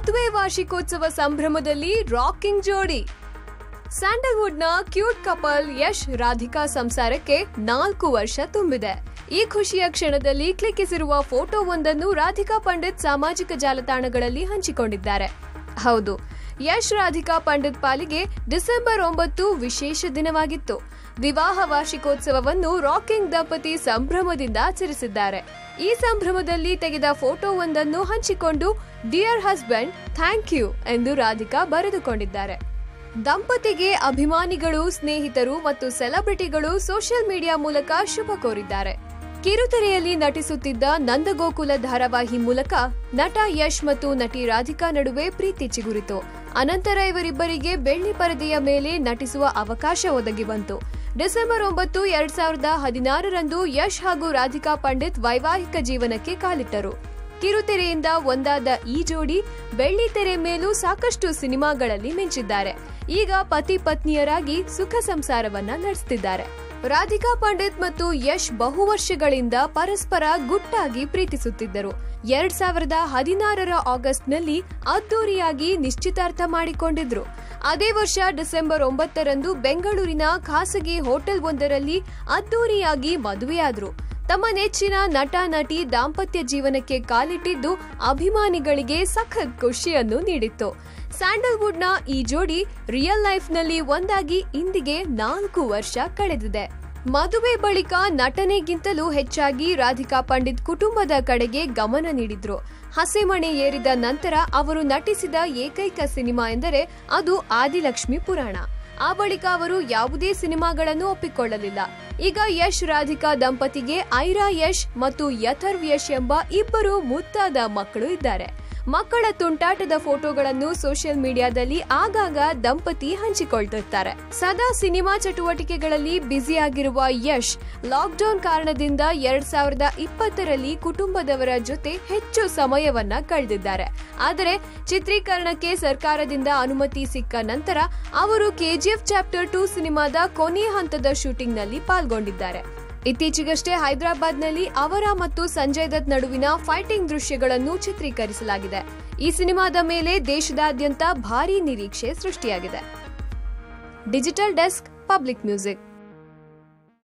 ಮದುವೆ ವಾರ್ಷಿಕೋತ್ಸವ ಸಂಭ್ರಮದಲ್ಲಿ ರಾಕಿಂಗ್ ಜೋಡಿ ಸ್ಯಾಂಡಲ್ವುಡ್ನ ಕ್ಯೂಟ್ ಕಪಲ್ ಯಶ್ ರಾಧಿಕಾ ಸಂಸಾರಕ್ಕೆ ನಾಲ್ಕು ವರ್ಷ ತುಂಬಿದೆ ಈ ಖುಷಿಯ ಕ್ಷಣದಲ್ಲಿ ಕ್ಲಿಕ್ಕಿಸಿರುವ ಫೋಟೋವೊಂದನ್ನು ರಾಧಿಕಾ ಪಂಡಿತ್ ಸಾಮಾಜಿಕ ಜಾಲತಾಣಗಳಲ್ಲಿ ಹಂಚಿಕೊಂಡಿದ್ದಾರೆ ಹೌದು ಯಶ್ ರಾಧಿಕಾ ಪಂಡಿತ್ ಪಾಲಿಗೆ ಡಿಸೆಂಬರ್ ಒಂಬತ್ತು ವಿಶೇಷ ದಿನವಾಗಿತ್ತು ವಿವಾಹ ವಾರ್ಷಿಕೋತ್ಸವವನ್ನು ರಾಕಿಂಗ್ ದಂಪತಿ ಸಂಭ್ರಮದಿಂದ ಆಚರಿಸಿದ್ದಾರೆ ಈ ಸಂಭ್ರಮದಲ್ಲಿ ತೆಗೆದ ಫೋಟೋವೊಂದನ್ನು ಹಂಚಿಕೊಂಡು ಡಿಯರ್ ಹಸ್ಬೆಂಡ್ ಥ್ಯಾಂಕ್ ಯು ಎಂದು ರಾಧಿಕಾ ಬರೆದುಕೊಂಡಿದ್ದಾರೆ ದಂಪತಿಗೆ ಅಭಿಮಾನಿಗಳು ಸ್ನೇಹಿತರು ಮತ್ತು ಸೆಲೆಬ್ರಿಟಿಗಳು ಸೋಷಿಯಲ್ ಮೀಡಿಯಾ ಮೂಲಕ ಶುಭ ಕೋರಿದ್ದಾರೆ ಕಿರುತೆರೆಯಲ್ಲಿ ನಟಿಸುತ್ತಿದ್ದ ನಂದಗೋಕುಲ ಧಾರಾವಾಹಿ ಮೂಲಕ ನಟ ಯಶ್ ಮತ್ತು ನಟಿ ರಾಧಿಕಾ ನಡುವೆ ಪ್ರೀತಿ ಚಿಗುರಿತು ಅನಂತರ ಇವರಿಬ್ಬರಿಗೆ ಬೆಳ್ಳಿ ಪರದೆಯ ಮೇಲೆ ನಟಿಸುವ ಅವಕಾಶ ಒದಗಿ ಬಂತು ಡಿಸೆಂಬರ್ ಒಂಬತ್ತು ಎರಡ್ ಸಾವಿರದ ಹದಿನಾರರಂದು ಯಶ್ ಹಾಗೂ ರಾಧಿಕಾ ಪಂಡಿತ್ ವೈವಾಹಿಕ ಜೀವನಕ್ಕೆ ಕಾಲಿಟ್ಟರು ಕಿರುತೆರೆಯಿಂದ ಒಂದಾದ ಈ ಜೋಡಿ ಬೆಳ್ಳಿ ತೆರೆ ಮೇಲೂ ಸಾಕಷ್ಟು ಸಿನಿಮಾಗಳಲ್ಲಿ ಮಿಂಚಿದ್ದಾರೆ ಈಗ ಪತಿ ಪತ್ನಿಯರಾಗಿ ಸುಖ ಸಂಸಾರವನ್ನ ನಡೆಸುತ್ತಿದ್ದಾರೆ ರಾಧಿಕಾ ಪಂಡಿತ್ ಮತ್ತು ಯಶ್ ಬಹು ವರ್ಷಗಳಿಂದ ಪರಸ್ಪರ ಗುಟ್ಟಾಗಿ ಪ್ರೀತಿಸುತ್ತಿದ್ದರು ಎರಡ್ ಸಾವಿರದ ಹದಿನಾರರ ಆಗಸ್ಟ್ನಲ್ಲಿ ಅದ್ದೂರಿಯಾಗಿ ನಿಶ್ಚಿತಾರ್ಥ ಮಾಡಿಕೊಂಡಿದ್ರು ಅದೇ ವರ್ಷ ಡಿಸೆಂಬರ್ ಒಂಬತ್ತರಂದು ಬೆಂಗಳೂರಿನ ಖಾಸಗಿ ಹೋಟೆಲ್ ಒಂದರಲ್ಲಿ ಅದ್ದೂರಿಯಾಗಿ ಮದುವೆಯಾದ್ರು ತಮ್ಮ ನೆಚ್ಚಿನ ನಟ ನಟಿ ದಾಂಪತ್ಯ ಜೀವನಕ್ಕೆ ಕಾಲಿಟ್ಟಿದ್ದು ಅಭಿಮಾನಿಗಳಿಗೆ ಸಖತ್ ಖುಷಿಯನ್ನು ನೀಡಿತ್ತು ಸ್ಯಾಂಡಲ್ವುಡ್ನ ಈ ಜೋಡಿ ರಿಯಲ್ ಲೈಫ್ನಲ್ಲಿ ಒಂದಾಗಿ ಇಂದಿಗೆ ನಾಲ್ಕು ವರ್ಷ ಕಳೆದಿದೆ ಮದುವೆ ಬಳಿಕ ನಟನೆಗಿಂತಲೂ ಹೆಚ್ಚಾಗಿ ರಾಧಿಕಾ ಪಂಡಿತ್ ಕುಟುಂಬದ ಕಡೆಗೆ ಗಮನ ನೀಡಿದ್ರು ಹಸೆಮಣೆ ಏರಿದ ನಂತರ ಅವರು ನಟಿಸಿದ ಏಕೈಕ ಸಿನಿಮಾ ಎಂದರೆ ಅದು ಆದಿಲಕ್ಷ್ಮಿ ಪುರಾಣ ಆ ಬಳಿಕ ಅವರು ಯಾವುದೇ ಸಿನಿಮಾಗಳನ್ನು ಒಪ್ಪಿಕೊಳ್ಳಲಿಲ್ಲ ಈಗ ಯಶ್ ರಾಧಿಕಾ ದಂಪತಿಗೆ ಐರಾ ಯಶ್ ಮತ್ತು ಯಥರ್ವ್ ಯಶ್ ಎಂಬ ಇಬ್ಬರು ಮುದ್ದಾದ ಮಕ್ಕಳು ಇದ್ದಾರೆ ಮಕ್ಕಳ ತುಂಟಾಟದ ಫೋಟೋಗಳನ್ನು ಸೋಷಿಯಲ್ ಮೀಡಿಯಾದಲ್ಲಿ ಆಗಾಗ ದಂಪತಿ ಹಂಚಿಕೊಳ್ತಿರ್ತಾರೆ ಸದಾ ಸಿನಿಮಾ ಚಟುವಟಿಕೆಗಳಲ್ಲಿ ಬ್ಯುಸಿಯಾಗಿರುವ ಯಶ್ ಲಾಕ್ಡೌನ್ ಕಾರಣದಿಂದ ಎರಡ್ ಸಾವಿರದ ಇಪ್ಪತ್ತರಲ್ಲಿ ಕುಟುಂಬದವರ ಜೊತೆ ಹೆಚ್ಚು ಸಮಯವನ್ನ ಕಳೆದಿದ್ದಾರೆ ಆದರೆ ಚಿತ್ರೀಕರಣಕ್ಕೆ ಸರ್ಕಾರದಿಂದ ಅನುಮತಿ ಸಿಕ್ಕ ನಂತರ ಅವರು ಕೆಜಿಎಫ್ ಚಾಪ್ಟರ್ ಟೂ ಸಿನಿಮಾದ ಕೊನೆಯ ಹಂತದ ಶೂಟಿಂಗ್ನಲ್ಲಿ ಪಾಲ್ಗೊಂಡಿದ್ದಾರೆ ಇತ್ತೀಚೆಗಷ್ಟೇ ಹೈದರಾಬಾದ್ನಲ್ಲಿ ಅವರ ಮತ್ತು ಸಂಜಯ್ ದತ್ ನಡುವಿನ ಫೈಟಿಂಗ್ ದೃಶ್ಯಗಳನ್ನು ಚಿತ್ರೀಕರಿಸಲಾಗಿದೆ ಈ ಸಿನಿಮಾದ ಮೇಲೆ ದೇಶದಾದ್ಯಂತ ಭಾರೀ ನಿರೀಕ್ಷೆ ಸೃಷ್ಟಿಯಾಗಿದೆ ಡಿಜಿಟಲ್ ಡೆಸ್ಕ್ ಪಬ್ಲಿಕ್ ಮ್ಯೂಸಿಕ್